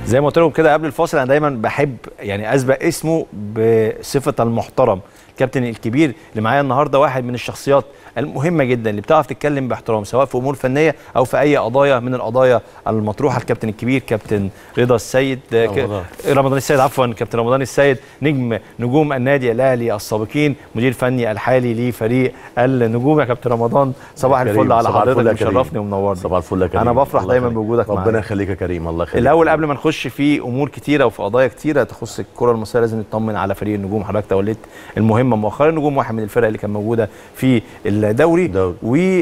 زي ما قلت لكم كده قبل الفاصل انا دايما بحب يعني اسبق اسمه بصفه المحترم الكابتن الكبير اللي معايا النهارده واحد من الشخصيات المهمه جدا اللي بتعرف تتكلم باحترام سواء في امور فنيه او في اي قضايا من القضايا المطروحه الكابتن الكبير كابتن رضا السيد رمضان. رمضان السيد عفوا كابتن رمضان السيد نجم نجوم النادي الاهلي السابقين مدير فني الحالي لفريق النجوم يا كابتن رمضان صباح كريم، الفل على صباح الفل حضرتك يا كريم. مشرفني ومنورني صباح الفل يا كريم انا بفرح الله دايما يخليك. بوجودك معايا ربنا يخليك يا كريم الله يخليك الاول قبل ما نخش في امور كتيره وفي قضايا كتيره تخص الكره المصريه لازم نطمن على فريق النجوم حضرتك توليت المهمه مؤخرا النجوم واحد من الفرق اللي كان موجوده في الدوري دوري.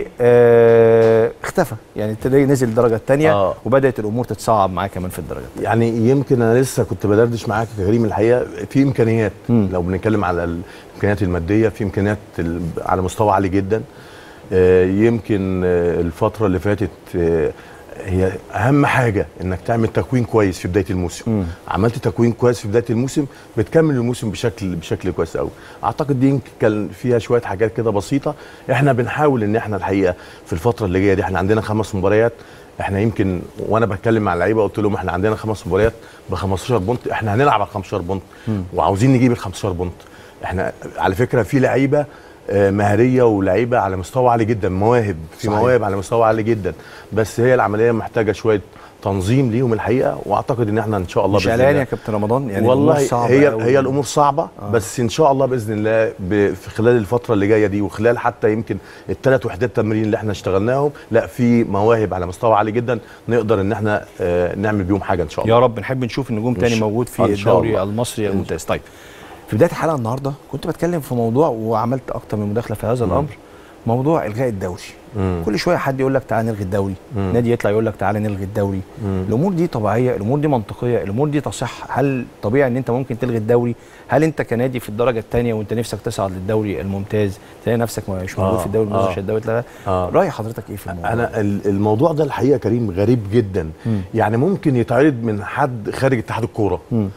واختفى يعني ابتدى نزل الدرجه الثانيه آه. وبدات الامور تتصعب معاه كمان في الدرجه الثانيه يعني يمكن انا لسه كنت بدردش معاك يا كريم الحقيقه في امكانيات مم. لو بنتكلم على الامكانيات الماديه في امكانيات ال- على مستوى عالي جدا آه، يمكن آه، الفتره اللي فاتت آه، هي اهم حاجه انك تعمل تكوين كويس في بدايه الموسم مم. عملت تكوين كويس في بدايه الموسم بتكمل الموسم بشكل بشكل كويس قوي اعتقد دي يمكن كان فيها شويه حاجات كده بسيطه احنا بنحاول ان احنا الحقيقه في الفتره اللي جايه دي احنا عندنا خمس مباريات احنا يمكن وانا بتكلم مع اللعيبه قلت لهم احنا عندنا خمس مباريات ب 15 بونت احنا هنلعب على 15 بونت وعاوزين نجيب ال 15 بونت احنا على فكره في لعيبه آه، مهاريه ولعيبه على مستوى عالي جدا مواهب في صحيح. مواهب على مستوى عالي جدا بس هي العمليه محتاجه شويه تنظيم ليهم الحقيقه واعتقد ان احنا ان شاء الله مش بإذن قلقان الله يا كابتن رمضان يعني والله الأمور صعبة هي أوي. هي الامور صعبه آه. بس ان شاء الله باذن الله ب- في خلال الفتره اللي جايه دي وخلال حتى يمكن الثلاث وحدات تمرين اللي احنا اشتغلناهم لا في مواهب على مستوى عالي جدا نقدر ان احنا آه نعمل بيهم حاجه ان شاء الله يا رب نحب نشوف النجوم إن تاني شاء- موجود في إن شاء الدوري الله. المصري الممتاز طيب في بدايه الحلقه النهارده كنت بتكلم في موضوع وعملت اكتر من مداخله في هذا الامر موضوع الغاء الدوري مم. كل شويه حد يقول لك تعالى نلغي الدوري مم. نادي يطلع يقول لك تعالى نلغي الدوري مم. الامور دي طبيعيه الامور دي منطقيه الامور دي تصح هل طبيعي ان انت ممكن تلغي الدوري هل انت كنادي في الدرجه الثانيه وانت نفسك تصعد للدوري الممتاز تلاقي نفسك مش موجود آه، في الدوري الممتاز آه. عشان الدوري اتلغى آه. راي حضرتك ايه في الموضوع انا ال- الموضوع ده الحقيقه كريم غريب جدا مم. يعني ممكن يتعرض من حد خارج اتحاد الكوره مم.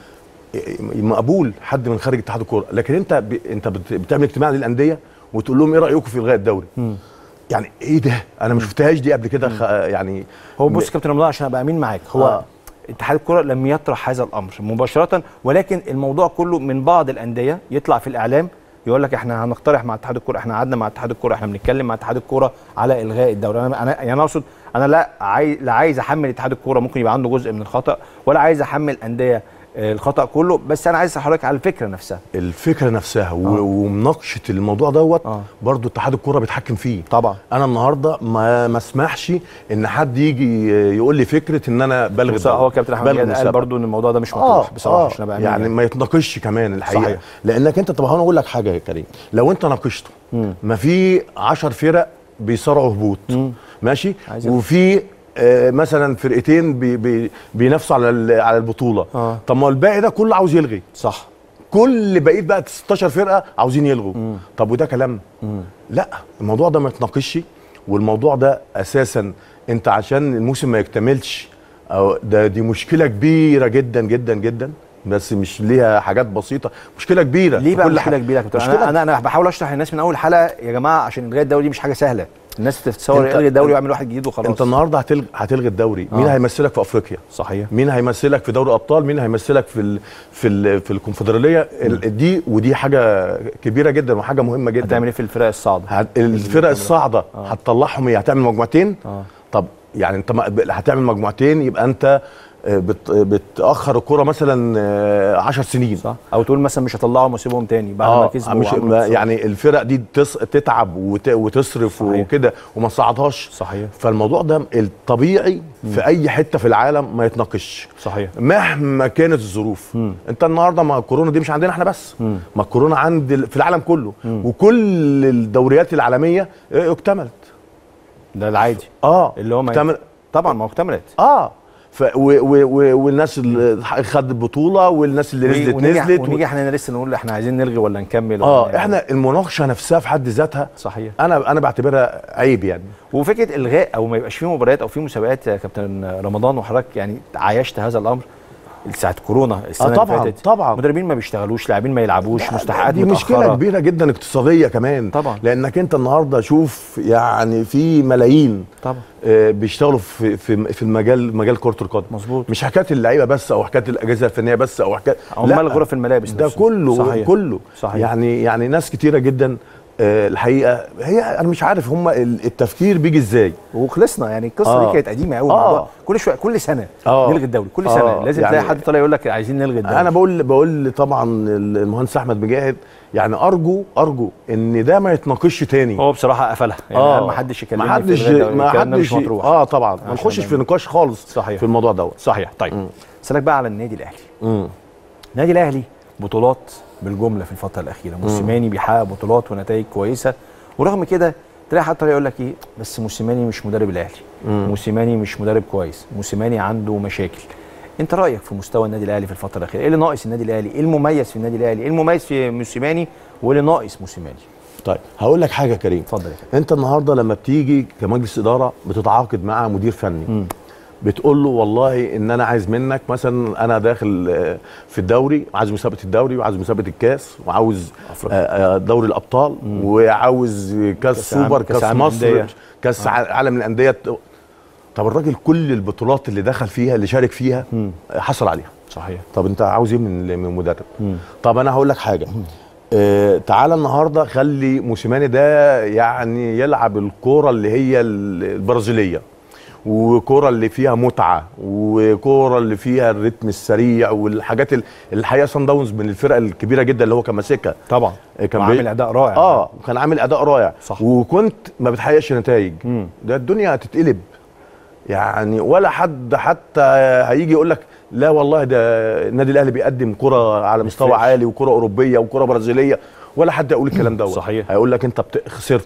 مقبول حد من خارج اتحاد الكوره لكن انت ب... انت بت... بتعمل اجتماع للانديه وتقول لهم ايه رايكم في الغاء الدوري مم. يعني ايه ده انا ما شفتهاش دي قبل كده خ... يعني هو بص يا كابتن رمضان عشان ابقى امين معاك هو آه. اتحاد الكره لم يطرح هذا الامر مباشره ولكن الموضوع كله من بعض الانديه يطلع في الاعلام يقول لك احنا هنقترح مع اتحاد الكره احنا قعدنا مع اتحاد الكره احنا بنتكلم مع اتحاد الكره على الغاء الدوري انا انا يعني انا اقصد انا لا عايز لا عايز احمل اتحاد الكره ممكن يبقى عنده جزء من الخطا ولا عايز احمل انديه آه، الخطا كله بس انا عايز حضرتك على الفكره نفسها الفكره نفسها و... آه. ومناقشه الموضوع دوت آه. برضو اتحاد الكوره بيتحكم فيه طبعا انا النهارده ما ما اسمحش ان حد يجي يقول لي فكره ان انا بلغي بص، هو كابتن احمد بلغي جاد قال المسابقة. برضو ان الموضوع ده مش اه مطروح بصراحه اه عشان ابقى امين يعني ما يتناقشش كمان الحقيقه صحيح. صحيح. لانك انت طب انا اقول لك حاجه يا كريم لو انت ناقشته مم. ما في 10 فرق بيصارعوا هبوط مم. ماشي عايز أفهم. وفي آه مثلا فرقتين بي بي بينافسوا على ال- على البطوله آه. طب ما الباقي ده كله عاوز يلغي صح كل بقيه بقى 16 فرقه عاوزين يلغوا مم. طب وده كلام مم. لا الموضوع ده ما يتناقشش والموضوع ده اساسا انت عشان الموسم ما يكتملش أو ده دي مشكله كبيره جدا جدا جدا بس مش ليها حاجات بسيطه مشكله كبيره ليه في بقى كل مشكله حاجة. كبيره يا كابتن مشكلة انا انا انا بحاول اشرح للناس من اول حلقه يا جماعه عشان الغاء الدوري دي مش حاجه سهله الناس تتصور أنت- الغي الدوري أنت- ويعمل واحد جديد وخلاص انت النهارده هتلغي هتلغي الدوري مين آه. هيمثلك في افريقيا صحيح مين هيمثلك في دوري ابطال مين هيمثلك في ال في ال في الكونفدراليه ال- دي ودي حاجه كبيره جدا وحاجه مهمه جدا هتعمل ايه في الفرق الصاعده هت- الفرق الصاعده آه. هتطلعهم ايه هتعمل مجموعتين اه طب يعني انت ما- هتعمل مجموعتين يبقى انت آه، بت بتاخر الكوره مثلا 10 سنين صح او تقول مثلا مش هطلعهم واسيبهم تاني بعد ما اه كسبوا مش وعملوا ما انتصار. يعني الفرق دي تص... تتعب وت... وتصرف صحيح. وكده وما تصعدهاش صحيح فالموضوع ده الطبيعي في اي حته في العالم ما يتناقش صحيح مهما كانت الظروف مم. انت النهارده ما الكورونا دي مش عندنا احنا بس مم. ما الكورونا عند ال- في العالم كله مم. وكل الدوريات العالميه اه، اكتملت ده العادي اه اللي هو ما اكتمل طبعا ما هو اكتملت اه ف و و و والناس اللي خدت البطوله والناس اللي نزلت ونيجي نزلت ونيجي احنا لسه نقول احنا عايزين نلغي ولا نكمل ولا اه نعمل. احنا المناقشه نفسها في حد ذاتها صحيح انا انا بعتبرها عيب يعني وفكره الغاء او ما يبقاش فيه مباريات او فيه مسابقات يا كابتن رمضان وحضرتك يعني عايشت هذا الامر ساعه كورونا السنه طبعاً، اللي فاتت طبعاً. مدربين ما بيشتغلوش لاعبين ما يلعبوش مستحقات دي مشكله متأخرة. كبيره جدا اقتصاديه كمان طبعاً. لانك انت النهارده شوف يعني في ملايين طبعا آه، بيشتغلوا في في في المجال مجال كره القدم مظبوط. مش حكايه اللعيبه بس او حكايه الاجهزه الفنيه بس او حكايه عمال غرف الملابس ده نفسهم. كله صحيح. كله صحيح. يعني يعني ناس كتيره جدا آه، الحقيقه هي انا مش عارف هم التفكير بيجي ازاي وخلصنا يعني القصه آه. دي كانت قديمه قوي آه. الموضوع كل شويه كل سنه آه. نلغي الدوري كل آه. سنه لازم يعني- تلاقي حد طالع يقول لك عايزين نلغي الدوري انا بقول بقول طبعا المهندس احمد مجاهد يعني ارجو ارجو ان ده ما يتناقش تاني هو بصراحه قفلها يعني اه ما حدش يكلمني ما حدش في الغدا ما الكلام ده مش حدش مطروح اه طبعا ما عشان نخشش يعني- في نقاش خالص صحيح. في الموضوع دوت صحيح طيب مم. اسالك بقى على النادي الاهلي مم. النادي الاهلي بطولات بالجمله في الفتره الاخيره موسيماني بيحقق بطولات ونتائج كويسه ورغم كده تلاقي حد طالع يقول لك ايه بس موسيماني مش مدرب الاهلي موسيماني مش مدرب كويس موسيماني عنده مشاكل انت رايك في مستوى النادي الاهلي في الفتره الاخيره ايه اللي ناقص النادي الاهلي ايه المميز في النادي الاهلي ايه المميز في موسيماني وايه اللي ناقص موسيماني طيب هقول لك حاجه يا كريم اتفضل يا كابتن انت النهارده لما بتيجي كمجلس اداره بتتعاقد مع مدير فني بتقول له والله ان انا عايز منك مثلا انا داخل آه، في الدوري عايز مسابقه الدوري وعايز مسابقه الكاس وعاوز أفريقيا. آه، آه، دوري الابطال وعاوز كاس كأس عالم- سوبر كأس كاس عالم مصر الأندية. كاس عالم الانديه طب الراجل كل البطولات اللي دخل فيها اللي شارك فيها آه، حصل عليها صحيح طب انت عاوز ايه من من مدرب طب انا هقول لك حاجه آه تعالى النهارده خلي موسيماني ده يعني يلعب الكوره اللي هي ال- البرازيليه وكوره اللي فيها متعه وكوره اللي فيها الريتم السريع والحاجات ال- الحقيقه صن داونز من الفرق الكبيره جدا اللي هو كان ماسكها طبعا كان كان بي- عامل اداء رائع اه كان عامل اداء رائع صح. وكنت ما بتحققش نتائج مم. ده الدنيا هتتقلب يعني ولا حد حتى هيجي يقول لك لا والله ده النادي الاهلي بيقدم كره على مستوى فريش. عالي وكره اوروبيه وكره برازيليه ولا حد هيقول الكلام دوت صحيح. هيقول لك انت بت- خسرت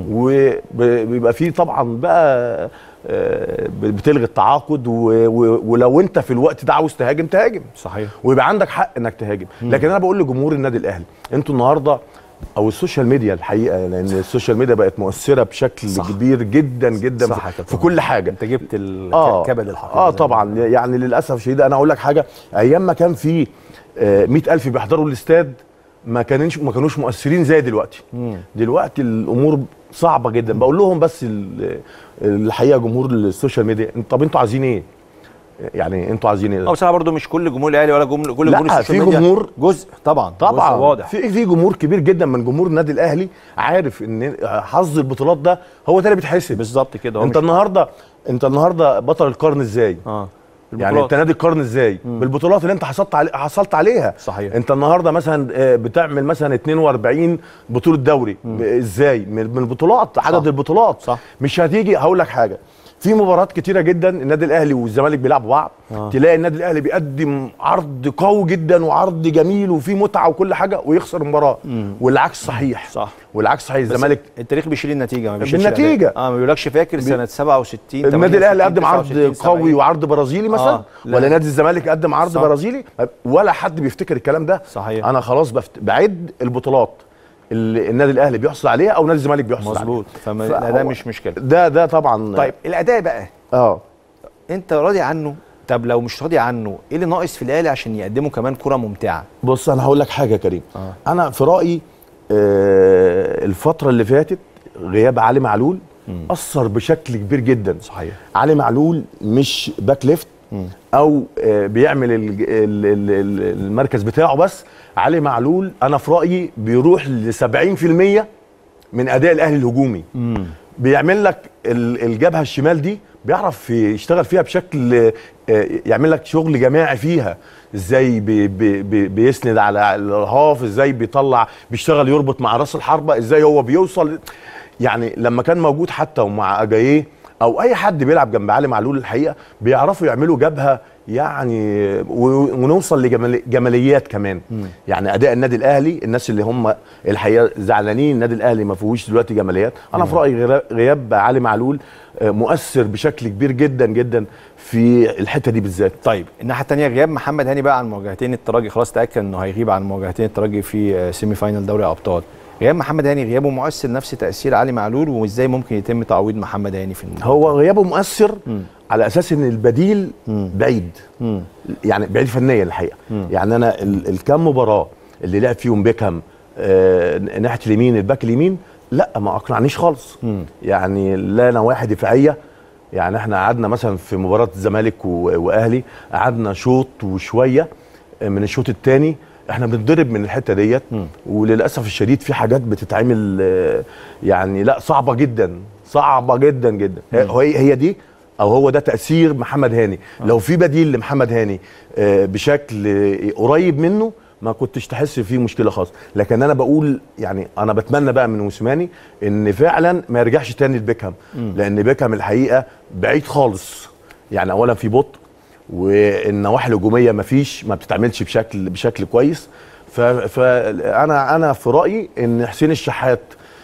وبيبقى فيه طبعا بقى آه، بتلغي التعاقد و- و- ولو انت في الوقت ده عاوز تهاجم تهاجم صحيح ويبقى عندك حق انك تهاجم لكن انا بقول لجمهور النادي الاهلي انتوا النهارده او السوشيال ميديا الحقيقه لان السوشيال ميديا بقت مؤثره بشكل صح. كبير جدا جدا صح يا في, كابتن. في كل حاجه انت جبت ال- اه كبد الحقيقه اه زي ما طبعا يعني للاسف الشديد انا اقول لك حاجه ايام ما كان في آه، 100000 بيحضروا الاستاد ما كانش ما كانوش مؤثرين زي دلوقتي دلوقتي الامور صعبه جدا بقول لهم بس ال- الحقيقه جمهور السوشيال ميديا طب انتوا عايزين ايه يعني انتوا عايزين ايه او بصراحه برضو مش كل جمهور الاهلي ولا جمهور كل لا، جمهور السوشيال في ميديا جمهور- جزء طبعا طبعا جزء واضح في في جمهور كبير جدا من جمهور النادي الاهلي عارف ان حظ البطولات ده هو ده اللي بيتحسب بالظبط كده هو انت مش- النهارده انت النهارده بطل القرن ازاي اه يعني البطولات. انت نادي القرن ازاي بالبطولات اللي انت حصلت علي... حصلت عليها صحيح. انت النهارده مثلا آه، بتعمل مثلا 42 بطوله دوري ب- ازاي من من البطولات عدد صح. البطولات صح. مش هتيجي هقول لك حاجه في مباريات كتيره جدا النادي الاهلي والزمالك بيلعبوا بعض آه. تلاقي النادي الاهلي بيقدم عرض قوي جدا وعرض جميل وفيه متعه وكل حاجه ويخسر المباراه والعكس صحيح صح والعكس صحيح بس الزمالك التاريخ بيشيل النتيجه ما بيشيلش بالنتيجة. الأداء. اه ما بيقولكش فاكر سنه 67 النادي الاهلي 68 قدم عرض 69 قوي 70. وعرض برازيلي مثلا آه، لا. ولا نادي الزمالك قدم عرض صح. برازيلي ولا حد بيفتكر الكلام ده صحيح. انا خلاص بفت... بعد البطولات اللي النادي الاهلي بيحصل عليها او نادي الزمالك بيحصل مظبوط عليها فما فهو- الاداء مش مشكله ده ده طبعا طيب الاداء بقى اه انت راضي عنه طب لو مش راضي عنه ايه اللي ناقص في الاهلي عشان يقدموا كمان كره ممتعه بص انا هقول لك حاجه يا كريم آه. انا في رايي آه الفتره اللي فاتت غياب علي معلول اثر بشكل كبير جدا صحيح علي معلول مش باك ليفت او آه، بيعمل ال- ال- ال- ال- المركز بتاعه بس علي معلول انا في رايي بيروح ل 70% من اداء الاهلي الهجومي بيعمل لك ال- الجبهه الشمال دي بيعرف يشتغل فيها بشكل آه، يعمل لك شغل جماعي فيها ازاي بي بي بي بيسند على الهاف ازاي بيطلع بيشتغل يربط مع راس الحربه ازاي هو بيوصل يعني لما كان موجود حتى ومع اجاييه او اي حد بيلعب جنب علي معلول الحقيقه بيعرفوا يعملوا جبهه يعني و- ونوصل لجماليات كمان يعني اداء النادي الاهلي الناس اللي هم الحقيقه زعلانين النادي الاهلي ما فيهوش دلوقتي جماليات انا في رايي غياب- غياب علي معلول آه، مؤثر بشكل كبير جدا جدا في الحته دي بالذات طيب الناحيه الثانيه غياب محمد هاني بقى عن مواجهتين الترجي خلاص تاكد انه هيغيب عن مواجهتين الترجي في آه، سيمي فاينال دوري ابطال غياب محمد هاني غيابه مؤثر نفس تاثير علي معلول وازاي ممكن يتم تعويض محمد هاني في المباراه هو غيابه مؤثر على اساس ان البديل بعيد مم. يعني بعيد فنيا الحقيقه يعني انا ال- الكام مباراه اللي لعب فيهم بيكهام آه ناحيه اليمين الباك اليمين لا ما اقنعنيش خالص يعني لا نواحي دفاعيه يعني احنا قعدنا مثلا في مباراه الزمالك و- واهلي قعدنا شوط وشويه من الشوط الثاني احنا بنضرب من الحته ديت وللاسف الشديد في حاجات بتتعمل آه، يعني لا صعبه جدا صعبه جدا جدا هي هي دي او هو ده تاثير محمد هاني لو في بديل لمحمد هاني آه، بشكل آه، قريب منه ما كنتش تحس فيه مشكله خالص لكن انا بقول يعني انا بتمنى بقى من موسيماني ان فعلا ما يرجعش تاني لبيكهام لان بيكهام الحقيقه بعيد خالص يعني اولا في بطء والنواحي الهجوميه ما فيش ما بتتعملش بشكل بشكل كويس ف- فانا انا في رايي ان حسين الشحات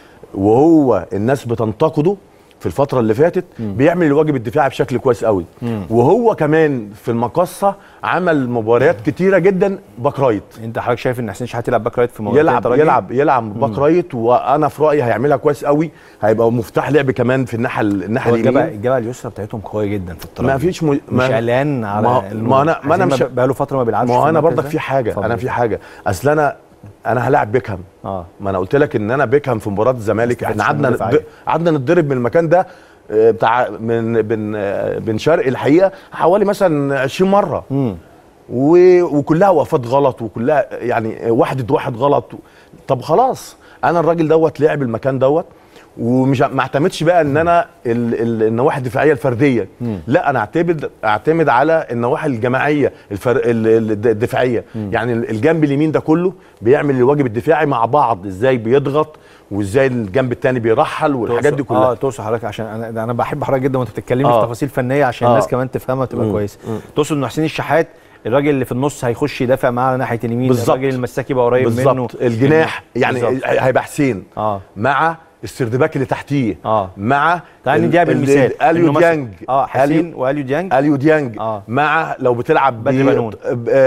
وهو الناس بتنتقده في الفتره اللي فاتت بيعمل الواجب الدفاعي بشكل كويس قوي وهو كمان في المقصه عمل مباريات كتيره جدا باك رايت انت حضرتك شايف ان حسين شحات يلعب باك رايت في مباراه يلعب الترجي؟ يلعب يلعب باك رايت وانا في رايي هيعملها كويس قوي هيبقى مفتاح لعب كمان في الناحيه الناحيه هو الجبهه اليمين الجبهه اليسرى بتاعتهم قويه جدا في الترجي ما فيش م... مش ما قلقان على ما- الم- ما أنا- ما أنا حسين مش- بقاله فتره ما بيلعبش ما هو في انا المركز برضك ده. في حاجه اتفضل. انا في حاجه اصل انا انا هلاعب بيكهام اه ما انا قلت لك ان انا بيكهام في مباراه الزمالك احنا استفدتش قعدنا منه دفاعيا. ب- قعدنا نتضرب من المكان ده آه، بتاع من بن آه، بن شرقي الحقيقه حوالي مثلا 20 مره امم و... وكلها وقفات غلط وكلها يعني واحد ضد واحد غلط طب خلاص انا الراجل دوت لعب المكان دوت ومش ما اعتمدش بقى ان انا ال... ال... النواحي الدفاعيه الفرديه لا انا اعتمد اعتمد على النواحي الجماعيه الفر... ال... ال- الدفاعيه يعني الجنب اليمين ده كله بيعمل الواجب الدفاعي مع بعض ازاي بيضغط وازاي الجنب الثاني بيرحل والحاجات دي تقصد- كلها اه تقصد حضرتك عشان انا انا بحب حضرتك جدا وانت بتتكلمي آه. في تفاصيل فنيه عشان آه. الناس كمان تفهمها تبقى مم. كويسه مم. تقصد ان حسين الشحات الراجل اللي في النص هيخش يدافع معاه على ناحيه اليمين بالظبط. الراجل المساكي يبقى قريب منه بالظبط الجناح يعني بالظبط. هيبقى حسين اه مع السردباك اللي تحتيه اه مع تعال نديها ال- ال- بالمثال اليو إنه مثلا- ديانج اه أليو- حسين واليو ديانج اليو ديانج آه. مع لو بتلعب بدر ب- بنون. ب-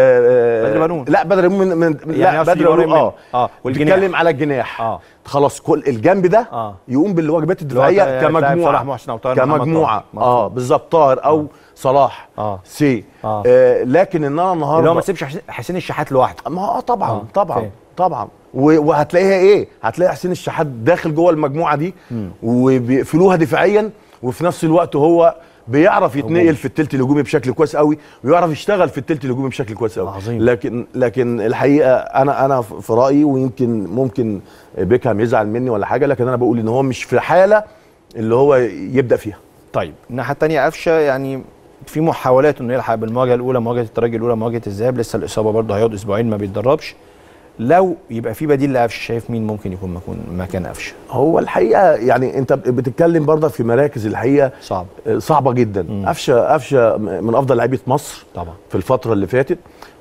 آه، بدر بنون. لا بدر بنون من, من يعني لا قصدي بدر قريب بنون اه منه. آه، والجناح. بتتكلم على الجناح اه خلاص كل الجنب ده اه يقوم بالواجبات اللي هو الدفاعيه تلاعب صلاح كمجموعه محسن او طاهر محمد كمجموعه طاهر. اه بالظبط طاهر او صلاح اه سي آه. آه لكن ان انا النهارده اللي هو ما تسيبش حسين- حسين الشحات لوحده ما اه طبعا آه، طبعا فاهم. طبعا و- وهتلاقيها ايه هتلاقي حسين الشحات داخل جوه المجموعه دي وبيقفلوها دفاعيا وفي نفس الوقت هو بيعرف هجومي. يتنقل في التلت الهجومي بشكل كويس قوي ويعرف يشتغل في التلت الهجومي بشكل كويس قوي عظيم. لكن لكن الحقيقه انا انا في رايي ويمكن ممكن بيكهام يزعل مني ولا حاجه لكن انا بقول ان هو مش في حاله اللي هو يبدا فيها طيب الناحيه الثانيه قفشه يعني في محاولات انه يلحق بالمواجهه الاولى مواجهه الترجي الاولى مواجهه الذهاب لسه الاصابه برضه هيقعد اسبوعين ما بيتدربش لو يبقى في بديل لقفشه شايف مين ممكن يكون مكان مكان قفشه هو الحقيقه يعني انت بتتكلم برضه في مراكز الحقيقه صعب صعبه جدا قفشه قفشه من افضل لعيبه مصر طبعا في الفتره اللي فاتت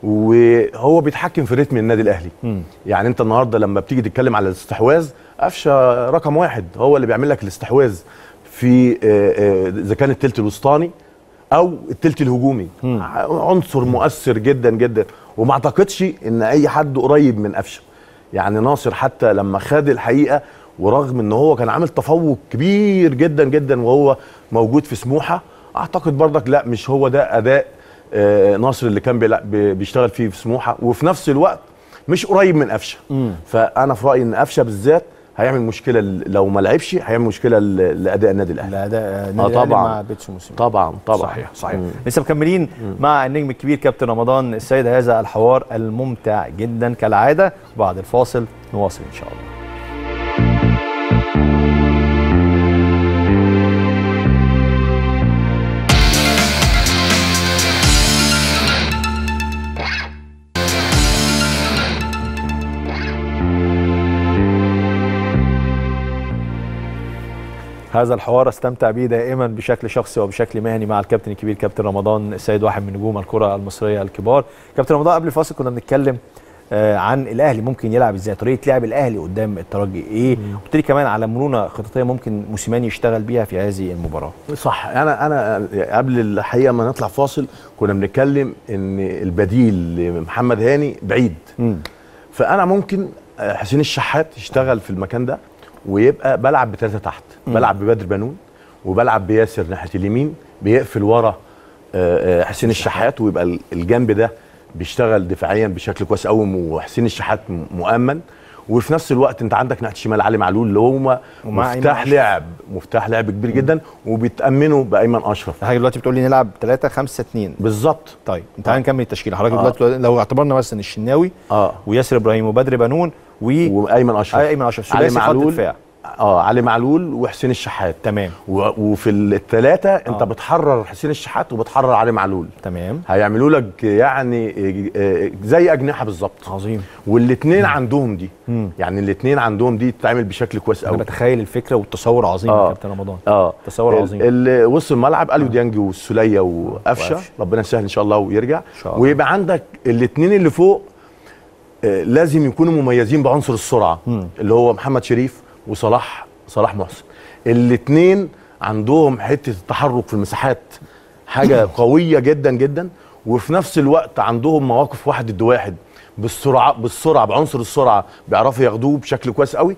وهو بيتحكم في رتم النادي الاهلي مم. يعني انت النهارده لما بتيجي تتكلم على الاستحواذ قفشه رقم واحد هو اللي بيعمل لك الاستحواذ في آه، آه، اذا كان التلت الوسطاني او التلت الهجومي مم. عنصر مؤثر جدا جدا وما اعتقدش ان اي حد قريب من قفشه يعني ناصر حتى لما خد الحقيقه ورغم ان هو كان عامل تفوق كبير جدا جدا وهو موجود في سموحه اعتقد برضك لا مش هو ده اداء آه، ناصر اللي كان بيلع- بي- بيشتغل فيه في سموحه وفي نفس الوقت مش قريب من قفشه مم. فانا في رايي ان قفشه بالذات هيعمل مشكله ل- لو ما لعبش هيعمل مشكله ل- لاداء النادي الاهلي لا ده آه، طبعا طبعاً. مع بيتسو موسيماني طبعا طبعا صحيح صحيح مم. لسه مكملين مع النجم الكبير كابتن رمضان السيد هذا الحوار الممتع جدا كالعاده بعد الفاصل نواصل ان شاء الله هذا الحوار استمتع به دائما بشكل شخصي وبشكل مهني مع الكابتن الكبير كابتن رمضان السيد واحد من نجوم الكره المصريه الكبار كابتن رمضان قبل الفاصل كنا بنتكلم آه، عن الاهلي ممكن يلعب ازاي طريقه لعب الاهلي قدام الترجي ايه قلت لي كمان على مرونه خططيه ممكن موسيماني يشتغل بيها في هذه المباراه صح انا انا قبل الحقيقه ما نطلع فاصل كنا بنتكلم ان البديل لمحمد هاني بعيد مم. فانا ممكن آه، حسين الشحات يشتغل في المكان ده ويبقى بلعب بثلاثه تحت بلعب ببدر بنون وبلعب بياسر ناحيه اليمين بيقفل ورا آه، آه، حسين الشحات ويبقى ال- الجنب ده بيشتغل دفاعيا بشكل كويس قوي وحسين الشحات م- مؤمن وفي نفس الوقت انت عندك ناحيه الشمال علي معلول اللي هو ومع أيمن مفتاح أشرف. لعب مفتاح لعب كبير جدا وبيتامنوا بايمن اشرف حضرتك دلوقتي بتقول لي نلعب 3 5 2 بالظبط طيب تعال نكمل التشكيله حضرتك آه. دلوقتي لو اعتبرنا مثلا الشناوي اه وياسر ابراهيم وبدر بنون و وايمن اشرف ايمن اشرف علي ثلاثي خط معلول دفاع اه علي معلول وحسين الشحات تمام و- وفي الثلاثه انت آه. بتحرر حسين الشحات وبتحرر علي معلول تمام هيعملوا لك يعني آه، زي اجنحه بالظبط عظيم والاثنين عندهم دي مم. يعني الاثنين عندهم دي تتعمل بشكل كويس انا قوي بتخيل الفكره والتصور عظيم يا آه. كابتن رمضان اه تصور ال- عظيم. اللي وسط الملعب اليو ديانج والسوليه وقفشه وقفشة. ربنا يسهل ان شاء الله ويرجع إن شاء الله. ويبقى عندك الاثنين اللي فوق آه، لازم يكونوا مميزين بعنصر السرعه مم. اللي هو محمد شريف وصلاح صلاح محسن الاثنين عندهم حته التحرك في المساحات حاجه قويه جدا جدا وفي نفس الوقت عندهم مواقف واحد ضد واحد بالسرعه بالسرعه بعنصر السرعه بيعرفوا ياخدوه بشكل كويس قوي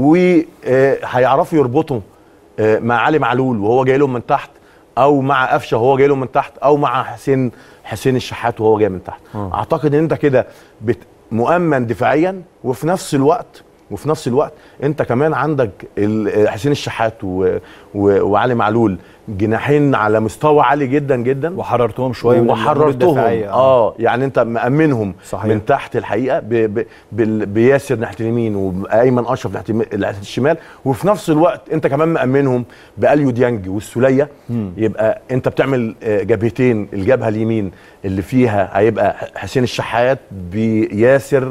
وهيعرفوا يربطوا آه، مع علي معلول وهو جاي لهم من تحت او مع قفشه وهو جاي لهم من تحت او مع حسين حسين الشحات وهو جاي من تحت آه. اعتقد ان انت كده بت- مؤمن دفاعيا وفي نفس الوقت وفي نفس الوقت انت كمان عندك ال- حسين الشحات و... و... وعلي معلول جناحين على مستوى عالي جدا جدا وحررتهم شويه من الأمور وحررتهم الدفاعية. اه يعني انت مأمنهم صحيح. من تحت الحقيقه ب... ب... بال... بياسر ناحيه اليمين وايمن اشرف ناحيه اليم- ناحيه الشمال وفي نفس الوقت انت كمان مأمنهم باليو ديانج والسوليه يبقى انت بتعمل آه، جبهتين الجبهه اليمين اللي فيها هيبقى ح- حسين الشحات بياسر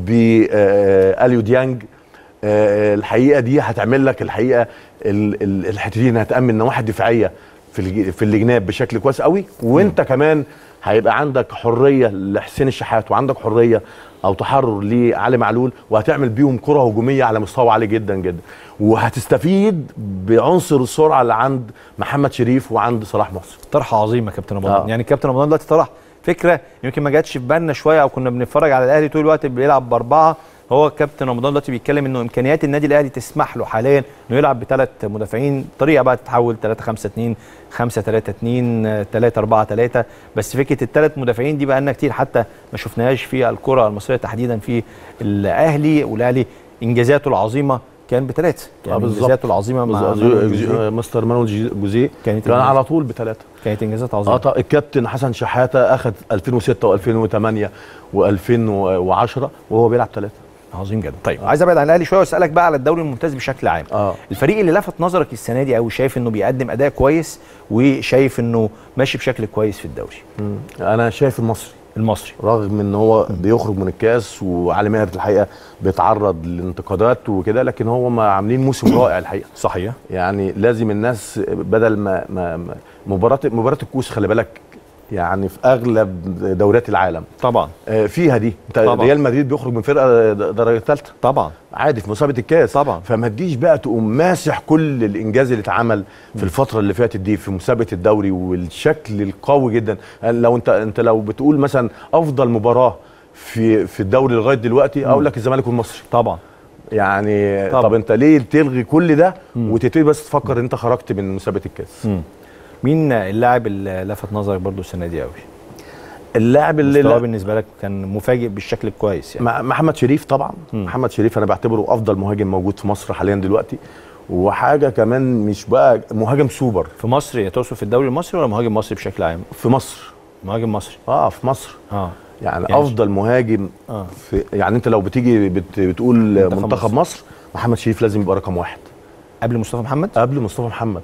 باليو ديانج آه، الحقيقه دي هتعمل لك الحقيقه ال- ال- الحتتين هتامن نواحي دفاعيه في الج- في الجناب بشكل كويس قوي وانت كمان هيبقى عندك حريه لحسين الشحات وعندك حريه او تحرر لعلي معلول وهتعمل بيهم كره هجوميه على مستوى عالي جدا جدا وهتستفيد بعنصر السرعه اللي عند محمد شريف وعند صلاح محسن طرح عظيم يا كابتن رمضان آه. يعني كابتن رمضان دلوقتي طرح فكره يمكن ما جاتش في بالنا شويه او كنا بنتفرج على الاهلي طول الوقت بيلعب باربعه هو كابتن رمضان دلوقتي بيتكلم انه امكانيات النادي الاهلي تسمح له حاليا انه يلعب بثلاث مدافعين طريقه بقى تتحول 3 5 2 5 3 2 3 4 3 بس فكره الثلاث مدافعين دي بقى لنا كتير حتى ما شفناهاش في الكره المصريه تحديدا في الاهلي والاهلي انجازاته العظيمه كان بثلاثه يعني بالظبط. انجازاته العظيمه مع بالظبط. مانويل جوزيه- جوزيه مستر مانويل جي- جوزيه كانت كان إنجاز. على طول بثلاثه كانت انجازات عظيمه اه طبعا الكابتن حسن شحاته اخذ 2006 و2008 و2010 وهو بيلعب ثلاثه عظيم جدا طيب عايز ابعد عن الاهلي شويه واسالك بقى على الدوري الممتاز بشكل عام اه الفريق اللي لفت نظرك السنه دي او شايف انه بيقدم اداء كويس وشايف انه ماشي بشكل كويس في الدوري انا شايف المصري المصري رغم ان هو بيخرج من الكاس وعلي ماهر الحقيقه بيتعرض لانتقادات وكده لكن هو ما عاملين موسم رائع الحقيقه صحيح يعني لازم الناس بدل ما, ما ما- مباراه مباراه الكوس خلي بالك يعني في اغلب دوريات العالم طبعا آه، فيها دي انت طبعا. ريال مدريد بيخرج من فرقه د- درجه ثالثه طبعا عادي في مسابقه الكاس طبعا. فما تجيش بقى تقوم ماسح كل الانجاز اللي اتعمل في الفتره اللي فاتت دي في مسابقه الدوري والشكل القوي جدا لو انت انت لو بتقول مثلا افضل مباراه في في الدوري لغايه دلوقتي اقول لك الزمالك والمصري طبعا يعني طبعا. طب انت ليه تلغي كل ده وتبتدي بس تفكر ان انت خرجت من مسابقه الكاس مم. مين اللاعب اللي لفت نظرك برضو السنه دي قوي اللاعب اللي مستواه لا بالنسبه لك كان مفاجئ بالشكل الكويس يعني مع- محمد شريف طبعا مم. محمد شريف انا بعتبره افضل مهاجم موجود في مصر حاليا دلوقتي وحاجه كمان مش بقى مهاجم سوبر في مصر يا تقصد في الدوري المصري ولا مهاجم مصري بشكل عام في مصر مهاجم مصري اه في مصر اه يعني, يعني افضل مهاجم اه في يعني انت لو بتيجي بت بتقول منتخب منتخب, منتخب مصر. مصر. محمد شريف لازم يبقى رقم واحد قبل مصطفى محمد قبل مصطفى محمد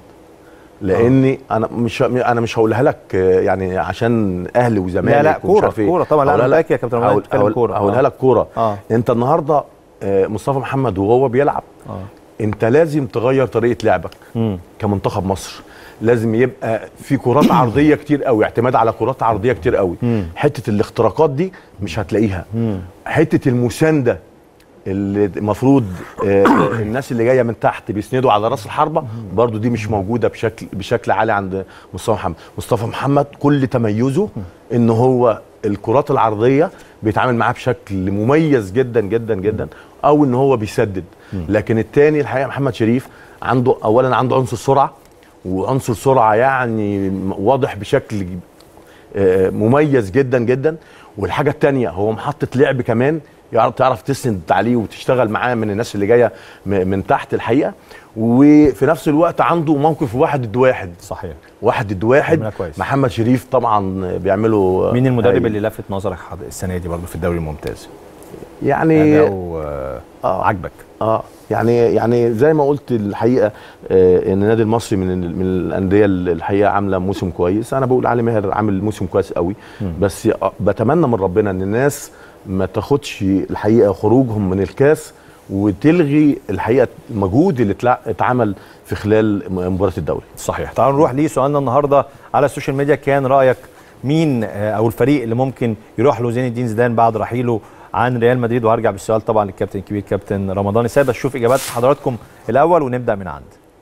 لاني انا مش انا مش هقولها لك آه، يعني عشان اهلي وزمالك لا لا ومش كوره عارف إيه. كوره طبعا لا هقولها انا لك- متاكد يا كابتن رمضان هقول- بتتكلم هقول- كوره هقولها آه. لك كوره اه انت النهارده آه، مصطفى محمد وهو بيلعب اه انت لازم تغير طريقه لعبك مم. كمنتخب مصر لازم يبقى في كرات عرضيه كتير قوي اعتماد على كرات عرضيه كتير قوي مم. حته الاختراقات دي مش هتلاقيها مم. حته المسانده اللي المفروض آه، الناس اللي جايه من تحت بيسندوا على راس الحربه برضو دي مش موجوده بشكل بشكل عالي عند مصطفى محمد مصطفى محمد كل تميزه ان هو الكرات العرضيه بيتعامل معاها بشكل مميز جدا جدا جدا او ان هو بيسدد لكن التاني الحقيقه محمد شريف عنده اولا عنده عنصر سرعه وعنصر سرعه يعني واضح بشكل آه، مميز جدا جدا والحاجه الثانيه هو محطه لعب كمان يعرف تعرف تسند عليه وتشتغل معاه من الناس اللي جايه م- من تحت الحقيقه وفي نفس الوقت عنده موقف واحد ضد واحد صحيح واحد ضد واحد بيعملها كويس. محمد شريف طبعا بيعملوا مين المدرب هايل. اللي لفت نظرك حض- السنه دي برضه في الدوري الممتاز يعني اداؤه آه، آه. عاجبك اه يعني يعني زي ما قلت الحقيقه آه ان النادي المصري من ال- من الانديه اللي الحقيقه عامله موسم كويس انا بقول علي ماهر عامل موسم كويس قوي بس آه، بتمنى من ربنا ان الناس ما تاخدش الحقيقه خروجهم من الكاس وتلغي الحقيقه المجهود اللي اتلع- اتعمل في خلال م- مباراه الدوري صحيح تعالوا نروح لسؤالنا النهارده على السوشيال ميديا كان رايك مين آه، او الفريق اللي ممكن يروح له زين الدين زيدان بعد رحيله عن ريال مدريد وهرجع بالسؤال طبعا للكابتن الكبير كابتن رمضان السيد بس شوف اجابات حضراتكم الاول ونبدا من عند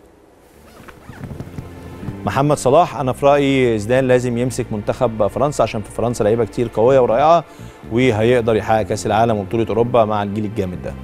محمد صلاح انا في رايي زيدان لازم يمسك منتخب فرنسا عشان في فرنسا لعيبه كتير قويه ورائعه وهيقدر يحقق كاس العالم وبطوله اوروبا مع الجيل الجامد ده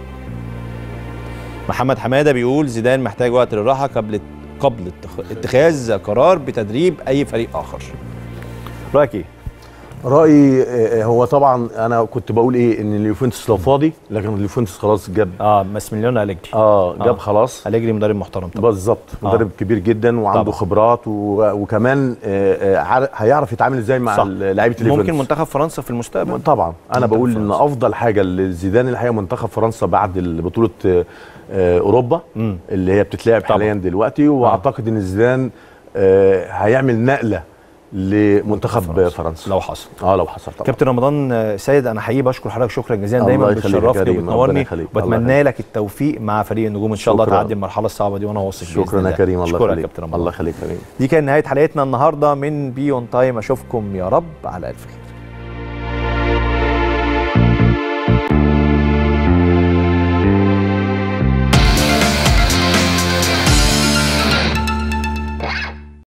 محمد حماده بيقول زيدان محتاج وقت للراحه قبل قبل اتخ- اتخاذ قرار بتدريب اي فريق اخر رايك ايه رايي آه، هو طبعا انا كنت بقول ايه ان اليوفنتوس لو فاضي لكن اليوفنتوس خلاص جاب اه ماسميليون اليجري اه جاب آه. خلاص اليجري مدرب محترم طبعا بالظبط آه. مدرب كبير جدا وعنده طبعا. خبرات و... وكمان آه، آه، عار- هيعرف يتعامل ازاي مع صح. ال- لعيبه اليوفنتوس ممكن منتخب فرنسا في المستقبل طبعا انا منتخب بقول ان فرنسا. افضل حاجه لزيدان الحقيقه منتخب فرنسا بعد بطوله آه، آه، اوروبا مم. اللي هي بتتلعب طبعا. حاليا دلوقتي واعتقد ان زيدان آه، هيعمل نقله لمنتخب فرنسا. فرنسا لو حصل اه لو حصل طبعا كابتن رمضان آه، سيد انا حقيقي بشكر حضرتك شكرا جزيلا الله دايما يخليك يا بتشرفني كريم، ربنا وبتنورني يخليك. الله وبتمنى لك التوفيق مع فريق النجوم ان شاء الله شكرا. تعدي المرحله الصعبه دي وانا واثق بإذن شكرا يا الله. كريم الله شكرا يا يخليك كابتن رمضان الله يخليك يا كريم دي كانت نهايه حلقتنا النهارده من بي اون تايم اشوفكم يا رب على الف خير